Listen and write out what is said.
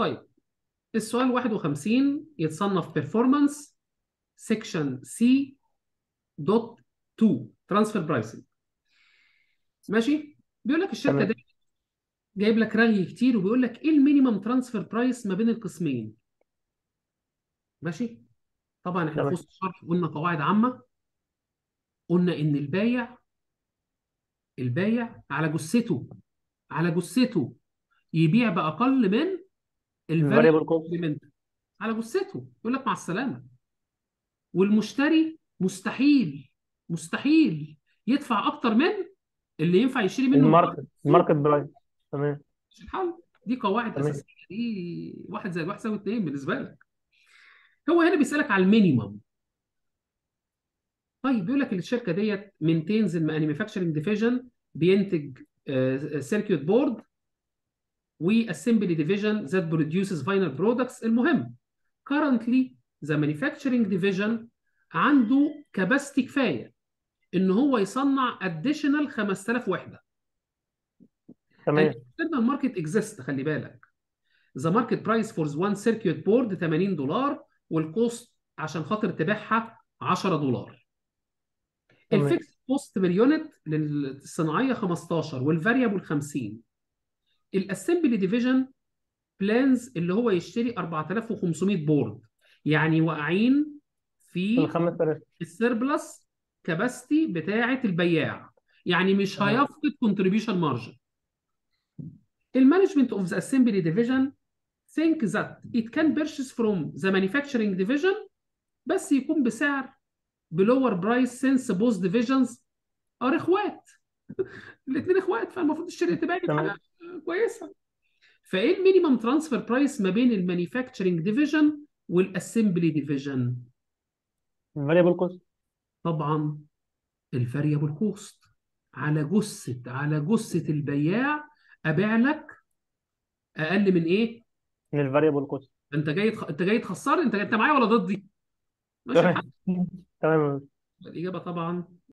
طيب السؤال 51 يتصنف بيرفورمانس سيكشن سي دوت 2 ترانسفير برايسنج ماشي بيقول لك الشركه تمام دي جايب لك رغي كتير وبيقول لك ايه المينيمم ترانسفير برايس ما بين القسمين ماشي طبعا احنا في تمام وسط الشرح قلنا قواعد عامه قلنا ان البايع البايع على جثته على جثته يبيع باقل من الفاريبل الفاريبل كوست ايليمنت على جثته يقول لك مع السلامه والمشتري مستحيل مستحيل يدفع اكتر من اللي ينفع يشتري منه الماركت السوق الماركت برايس تمام مش الحل دي قواعد تمام اساسيه دي واحد زائد واحد يساوي اتنين بالنسبه لك هو هنا بيسالك على المينيمم طيب بيقول لك الشركه ديت مينتينز المانيفاكتشرنج ديفيجن بينتج سيركيوت بورد واسمبلي ديفيجن ذات بروديوسز فاينل برودكتس المهم currently the manufacturing division عنده كباستي كفايه ان هو يصنع additional 5000 وحده تمام الانترنال ماركت اكزيست خلي بالك ذا ماركت برايس فور وان سيركيوت بورد 80 دولار والكوست عشان خاطر تبيعها 10 دولار تمام الفيكس كوست بير يونت للصناعيه 15 والفاريبل 50 الاسمبلي ديفيجن بلانز اللي هو يشتري 4500 بورد يعني واقعين في الخمس تلاف السيربلس كباستي بتاعه البياع يعني مش تمام هيفقد كونتريبيوشن مارجن المانجمنت اوف ذا اسمبلي ديفيجن think that it can purchase from the manufacturing division بس يكون بسعر بلور برايس since both divisions are اخوات الاثنين اخوات فالمفروض الشركه تبقى حاجه تمام كويسه فايه المينيمم ترانسفير برايس ما بين المانيفاكتشرنج ديفيجن والاسمبلي ديفيجن الفاريبل كوست طبعا الفاريبل كوست على جثه على جثه البياع ابيع لك اقل من ايه من الفاريبل كوست انت جاي تخ... انت جاي تخسرني انت انت معايا ولا ضدي ماشي تمام الحال تمام الاجابه طبعا